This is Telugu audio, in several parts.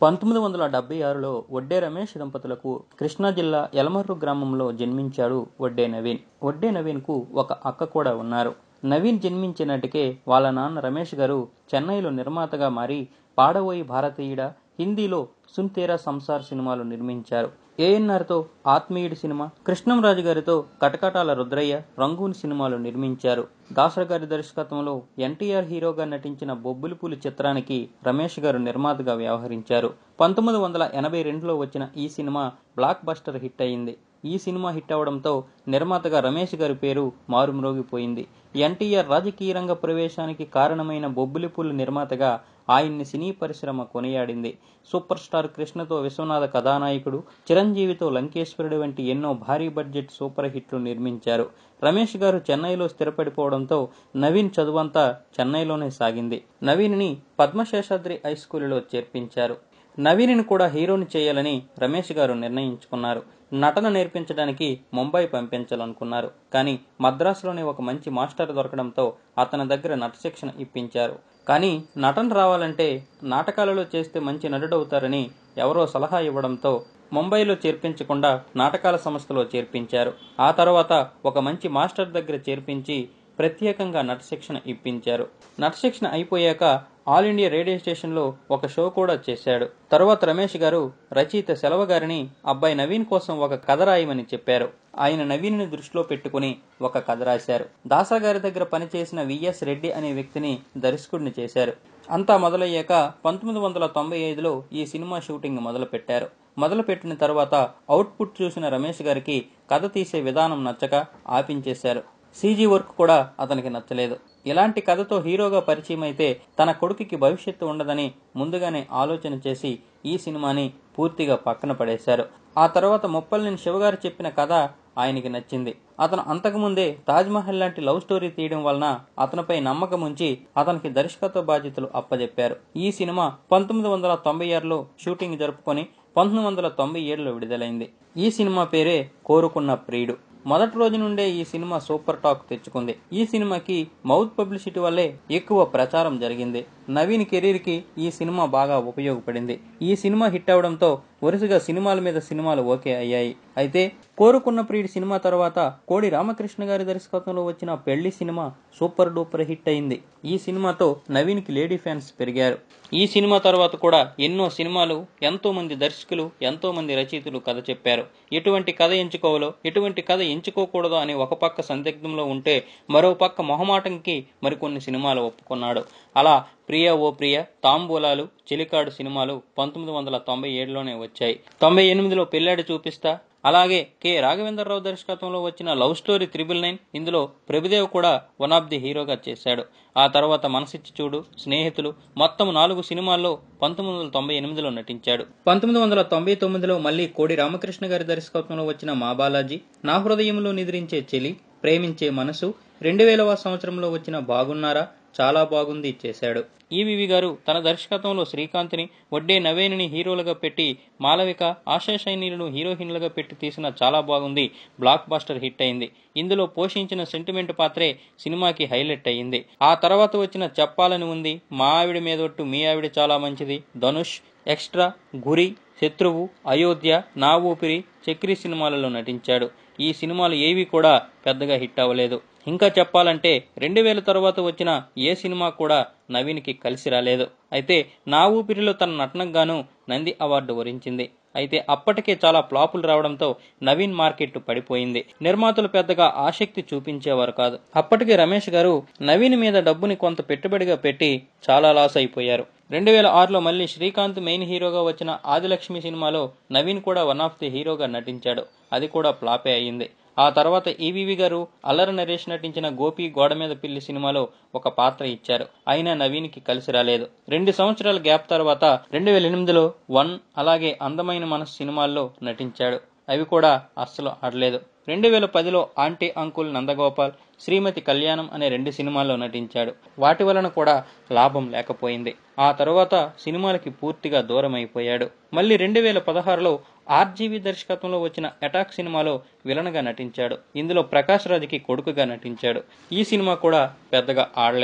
పంతొమ్మిది వందల డెబ్బై ఆరులో వడ్డే రమేష్ దంపతులకు కృష్ణా జిల్లా యలమర్రు గ్రామంలో జన్మించాడు వడ్డే నవీన్ వడ్డే నవీన్కు ఒక అక్క కూడా ఉన్నారు నవీన్ జన్మించినట్టుకే వాళ్ళ నాన్న రమేష్ గారు చెన్నైలో నిర్మాతగా మారి పాడవోయి భారతీయుడ హిందీలో సున్తేరా సంసార్ సినిమాలు నిర్మించారు ఏఎన్ఆర్తో ఆత్మీయుడి సినిమా కృష్ణంరాజు గారితో కటకటాల రుద్రయ్య రంగూన్ సినిమాలు నిర్మించారు దాసరి గారి దర్శకత్వంలో ఎన్టీఆర్ హీరోగా నటించిన బొబ్బులిపూలి చిత్రానికి రమేష్ గారు నిర్మాతగా వ్యవహరించారు పంతొమ్మిది వందల ఎనభై రెండులో వచ్చిన ఈ సినిమా బ్లాక్ బస్టర్ హిట్ అయింది ఈ సినిమా హిట్ అవడంతో నిర్మాతగా రమేష్ గారి పేరు మారుమ్రోగిపోయింది ఎన్టీఆర్ రాజకీయ రంగ ప్రవేశానికి కారణమైన బొబ్బిలిపూలు నిర్మాతగా ఆయన్ని సినీ పరిశ్రమ కొనియాడింది సూపర్ స్టార్ కృష్ణతో విశ్వనాథ కథానాయకుడు చిరంజీవితో లంకేశ్వరుడు వంటి ఎన్నో భారీ బడ్జెట్ సూపర్ హిట్లు నిర్మించారు రమేష్ గారు చెన్నైలో స్థిరపడిపోవడంతో నవీన్ చదువంతా చెన్నైలోనే సాగింది నవీన్ని పద్మశేషాద్రి హై స్కూలులో చేర్పించారు నవీన్ని కూడా హీరోని చేయాలని రమేష్ గారు నిర్ణయించుకున్నారు నటన నేర్పించడానికి ముంబై పంపించాలనుకున్నారు కానీ మద్రాసులోనే ఒక మంచి మాస్టర్ దొరకడంతో అతని దగ్గర నటశిక్షణ ఇప్పించారు కానీ నటన రావాలంటే నాటకాలలో చేస్తే మంచి నటుడవుతారని ఎవరో సలహా ఇవ్వడంతో ముంబైలో చేర్పించకుండా నాటకాల సంస్థలో చేర్పించారు ఆ తర్వాత ఒక మంచి మాస్టర్ దగ్గర చేర్పించి ప్రత్యేకంగా నటశిక్షణ ఇప్పించారు నటశిక్షణ అయిపోయాక ఆల్ ఇండియా రేడియో స్టేషన్లో ఒక షో కూడా చేశాడు తరువాత రమేష్ గారు రచయిత సెలవ గారిని అబ్బాయి నవీన్ కోసం ఒక కథ రాయమని చెప్పారు ఆయన నవీన్ని దృష్టిలో పెట్టుకుని ఒక కథ రాశారు దాసా గారి దగ్గర పనిచేసిన విఎస్ రెడ్డి అనే వ్యక్తిని దర్శకుడిని చేశారు అంతా మొదలయ్యాక పంతొమ్మిది వందల తొంభై ఐదులో ఈ సినిమా షూటింగ్ మొదలు పెట్టారు మొదలుపెట్టిన తర్వాత అవుట్పుట్ చూసిన రమేష్ గారికి కథ తీసే విధానం నచ్చక ఆపించేశారు సీజీ వర్క్ కూడా అతనికి నచ్చలేదు ఇలాంటి కథతో హీరోగా పరిచయం అయితే తన కొడుకుకి భవిష్యత్తు ఉండదని ముందుగానే ఆలోచన చేసి ఈ సినిమాని పూర్తిగా పక్కన పడేశారు ఆ తర్వాత ముప్పల్ని శివగారు చెప్పిన కథ ఆయనకి నచ్చింది అతను అంతకుముందే తాజ్మహల్ లాంటి లవ్ స్టోరీ తీయడం వలన అతనిపై నమ్మకం ఉంచి అతనికి దర్శకత్వ బాధ్యతలు అప్పజెప్పారు ఈ సినిమా పంతొమ్మిది వందల తొంభై ఆరులో షూటింగ్ జరుపుకొని పంతొమ్మిది వందల తొంభై ఏడులో విడుదలైంది ఈ సినిమా పేరే కోరుకున్న ప్రియుడు మొదటి రోజు నుండే ఈ సినిమా సూపర్ టాక్ తెచ్చుకుంది ఈ సినిమాకి మౌత్ పబ్లిసిటీ వల్లే ఎక్కువ ప్రచారం జరిగింది నవీన్ కెరీర్ కి ఈ సినిమా బాగా ఉపయోగపడింది ఈ సినిమా హిట్ అవడంతో వరుసగా సినిమాల మీద సినిమాలు ఓకే అయ్యాయి అయితే కోరుకున్న ప్రియుడి సినిమా తర్వాత కోడి రామకృష్ణ గారి దర్శకత్వంలో వచ్చిన పెళ్లి సినిమా సూపర్ డూపర్ హిట్ అయింది ఈ సినిమాతో నవీన్ కి లేడీ ఫ్యాన్స్ పెరిగారు ఈ సినిమా తర్వాత కూడా ఎన్నో సినిమాలు ఎంతో మంది దర్శకులు ఎంతో మంది రచయితలు కథ చెప్పారు ఎటువంటి కథ ఎంచుకోవాలో ఎటువంటి కథ ఎంచుకోకూడదో అని ఒక పక్క సందిగ్ధంలో ఉంటే మరో పక్క మొహమాటంకి మరికొన్ని సినిమాలు ఒప్పుకున్నాడు అలా ప్రియ ఓ ప్రియ తాంబూలాలు చెలికాడు సినిమాలు పంతొమ్మిది వందల తొంభై ఏడులోనే వచ్చాయి తొంభై ఎనిమిదిలో పెళ్ళాడి చూపిస్తా అలాగే కె రాఘవేంద్రరావు దర్శకత్వంలో వచ్చిన లవ్ స్టోరీ త్రిబుల్ నైన్ ఇందులో ప్రభుదేవ్ కూడా వన్ ఆఫ్ ది హీరోగా చేశాడు ఆ తర్వాత మనసిచ్చి చూడు స్నేహితులు మొత్తం నాలుగు సినిమాల్లో పంతొమ్మిది వందల తొంభై ఎనిమిదిలో నటించాడు పంతొమ్మిది వందల తొంభై తొమ్మిదిలో మళ్ళీ కోడి రామకృష్ణ గారి దర్శకత్వంలో వచ్చిన మా బాలాజీ నా హృదయంలో నిద్రించే చెలి ప్రేమించే మనసు రెండు వేలవ సంవత్సరంలో వచ్చిన బాగున్నారా చాలా బాగుంది చేశాడు ఈవివి గారు తన దర్శకత్వంలో శ్రీకాంత్ని వడ్డే నవేనిని హీరోలుగా పెట్టి మాలవిక ఆశా శైనీలను హీరోయిన్లుగా పెట్టి తీసిన చాలా బాగుంది బ్లాక్ బాస్టర్ హిట్ అయింది ఇందులో పోషించిన సెంటిమెంట్ పాత్రే సినిమాకి హైలైట్ అయ్యింది ఆ తర్వాత వచ్చిన చెప్పాలని ఉంది మా ఆవిడ మీదొట్టు మీ ఆవిడ చాలా మంచిది ధనుష్ ఎక్స్ట్రా గురి శత్రువు అయోధ్య నా ఊపిరి చక్రి సినిమాలలో నటించాడు ఈ సినిమాలు ఏవి కూడా పెద్దగా హిట్ అవ్వలేదు ఇంకా చెప్పాలంటే రెండు వేల తర్వాత వచ్చిన ఏ సినిమా కూడా నవీన్కి కలిసి రాలేదు అయితే నా ఊపిరిలో తన నటనకు గాను నంది అవార్డు వరించింది అయితే అప్పటికే చాలా ఫ్లాపులు రావడంతో నవీన్ మార్కెట్ పడిపోయింది నిర్మాతలు పెద్దగా ఆసక్తి చూపించేవారు కాదు అప్పటికే రమేష్ గారు నవీన్ మీద డబ్బుని కొంత పెట్టుబడిగా పెట్టి చాలా లాస్ అయిపోయారు రెండు వేల ఆరులో మళ్ళీ శ్రీకాంత్ మెయిన్ హీరోగా వచ్చిన ఆదిలక్ష్మి సినిమాలో నవీన్ కూడా వన్ ఆఫ్ ది హీరోగా నటించాడు అది కూడా ఫ్లాపే అయింది ఆ తర్వాత ఈవీవి గారు అల్లరి నరేష్ నటించిన గోపి గోడ మీద పిల్లి సినిమాలో ఒక పాత్ర ఇచ్చారు అయినా నవీన్కి కలిసి రాలేదు రెండు సంవత్సరాల గ్యాప్ తర్వాత రెండు వేల ఎనిమిదిలో వన్ అలాగే అందమైన మనసు సినిమాల్లో నటించాడు అవి కూడా అస్సలు ఆడలేదు రెండు వేల పదిలో ఆంటీ అంకుల్ నందగోపాల్ శ్రీమతి కళ్యాణం అనే రెండు సినిమాల్లో నటించాడు వాటి వలన కూడా లాభం లేకపోయింది ఆ తరువాత సినిమాలకి పూర్తిగా దూరం అయిపోయాడు మళ్ళీ రెండు వేల పదహారులో ఆర్జీవి దర్శకత్వంలో వచ్చిన అటాక్ సినిమాలో విలన్గా నటించాడు ఇందులో ప్రకాష్ రాజ్కి కొడుకుగా నటించాడు ఈ సినిమా కూడా పెద్దగా ఆడలేదు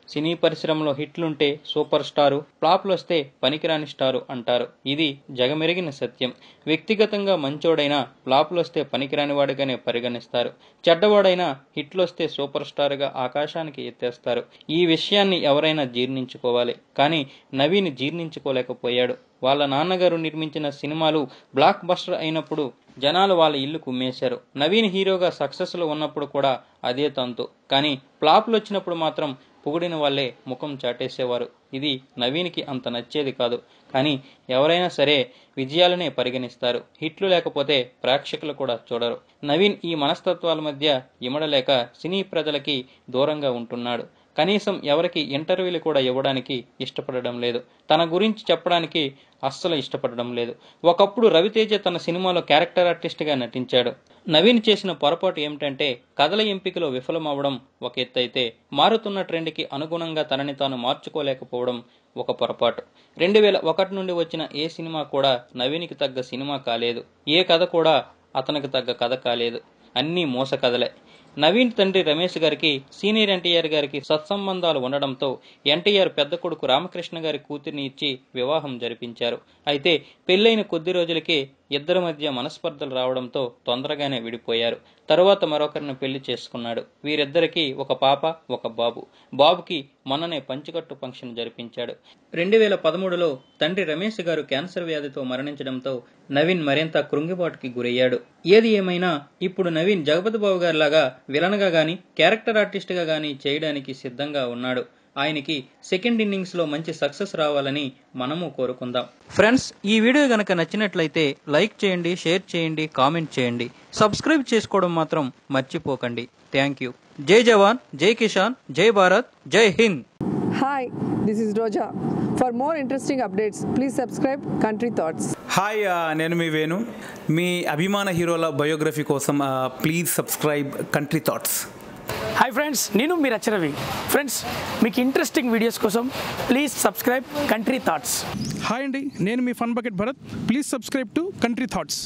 సినీ పరిశ్రమలో హిట్లుంటే సూపర్ స్టారు ఫ్లాప్లు వస్తే పనికిరాని స్టారు అంటారు ఇది జగమెరిగిన సత్యం వ్యక్తిగతంగా మంచోడైనా ఫ్లాప్లు వస్తే పనికిరాని వాడిగానే పరిగణిస్తారు చెడ్డవాడైనా హిట్లు వస్తే సూపర్ స్టార్గా ఆకాశానికి ఎత్తేస్తారు ఈ విషయాన్ని ఎవరైనా జీర్ణించుకోవాలి కానీ నవీన్ జీర్ణించుకోలేకపోయాడు వాళ్ళ నాన్నగారు నిర్మించిన సినిమాలు బ్లాక్ బస్టర్ అయినప్పుడు జనాలు వాళ్ళ ఇల్లు కుమ్మేశారు నవీన్ హీరోగా సక్సెస్లో ఉన్నప్పుడు కూడా అదే తంతు కానీ ఫ్లాప్లు వచ్చినప్పుడు మాత్రం పొగిడిన వాళ్ళే ముఖం చాటేసేవారు ఇది నవీన్కి అంత నచ్చేది కాదు కానీ ఎవరైనా సరే విజయాలనే పరిగణిస్తారు హిట్లు లేకపోతే ప్రేక్షకులు కూడా చూడరు నవీన్ ఈ మనస్తత్వాల మధ్య ఇమడలేక సినీ ప్రజలకి దూరంగా ఉంటున్నాడు కనీసం ఎవరికి ఇంటర్వ్యూలు కూడా ఇవ్వడానికి ఇష్టపడడం లేదు తన గురించి చెప్పడానికి అస్సలు ఇష్టపడడం లేదు ఒకప్పుడు రవితేజ తన సినిమాలో క్యారెక్టర్ ఆర్టిస్ట్గా నటించాడు నవీన్ చేసిన పొరపాటు ఏమిటంటే కథల ఎంపికలో విఫలమవడం ఒక ఎత్తు అయితే మారుతున్న ట్రెండ్కి అనుగుణంగా తనని తాను మార్చుకోలేకపోవడం ఒక పొరపాటు రెండు వేల ఒకటి నుండి వచ్చిన ఏ సినిమా కూడా నవీన్కి తగ్గ సినిమా కాలేదు ఏ కథ కూడా అతనికి తగ్గ కథ కాలేదు అన్నీ మోస కథలే నవీన్ తండ్రి రమేష్ గారికి సీనియర్ ఎన్టీఆర్ గారికి సత్సంబంధాలు ఉండడంతో ఎన్టీఆర్ పెద్ద కొడుకు రామకృష్ణ గారి కూతురిని ఇచ్చి వివాహం జరిపించారు అయితే పెళ్లైన కొద్ది రోజులకే ఇద్దరి మధ్య మనస్పర్ధలు రావడంతో తొందరగానే విడిపోయారు తరువాత మరొకరిని పెళ్లి చేసుకున్నాడు వీరిద్దరికీ ఒక పాప ఒక బాబు బాబుకి మొన్ననే పంచుకట్టు ఫంక్షన్ జరిపించాడు రెండు వేల పదమూడులో తండ్రి రమేష్ గారు క్యాన్సర్ వ్యాధితో మరణించడంతో నవీన్ మరింత కృంగిబాటుకి గురయ్యాడు ఏది ఏమైనా ఇప్పుడు నవీన్ జగపతి బాబు గారి లాగా విలన్గా గాని క్యారెక్టర్ ఆర్టిస్ట్గా గాని చేయడానికి సిద్ధంగా ఉన్నాడు ఆయనకి సెకండ్ ఇన్నింగ్స్ లో మంచి సక్సెస్ రావాలని మనము కోరుకుందాం ఫ్రెండ్స్ ఈ వీడియో గనక నచ్చినట్లయితే లైక్ చేయండి షేర్ చేయండి కామెంట్ చేయండి సబ్స్క్రైబ్ చేసుకోవడం మాత్రం మర్చిపోకండి థ్యాంక్ యూ జై జవాన్ జై కిషాన్ జై భారత్ జై Hind Hi, this is Roja. For more interesting updates, please subscribe Country Thoughts. Hi ఆ, నేను మీ వేణు మీ అభిమాన హీరోల బయోగ్రఫీ కోసం ఆ, please subscribe Country Thoughts hi friends నేను మీ రచరవి ఫ్రెండ్స్ మీకు ఇంట్రెస్టింగ్ వీడియోస్ కోసం please subscribe Country Thoughts hi అండి నేను మీ Fun Bucket Bharath please subscribe to Country Thoughts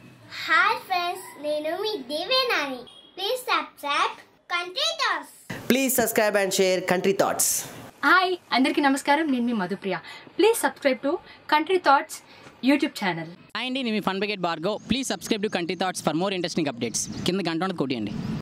hi friends నేను మీ దేవేనాని please subscribe Country Thoughts Please subscribe and share Country Thoughts. Hi అందరికీ నమస్కారం నేను మీ Madhupriya please subscribe to Country Thoughts YouTube channel hi అండి నేను మీ ఫన్ బకెట్ బార్గో please subscribe to Country Thoughts for more interesting updates కింద గంట ఉన్నది కొట్టియండి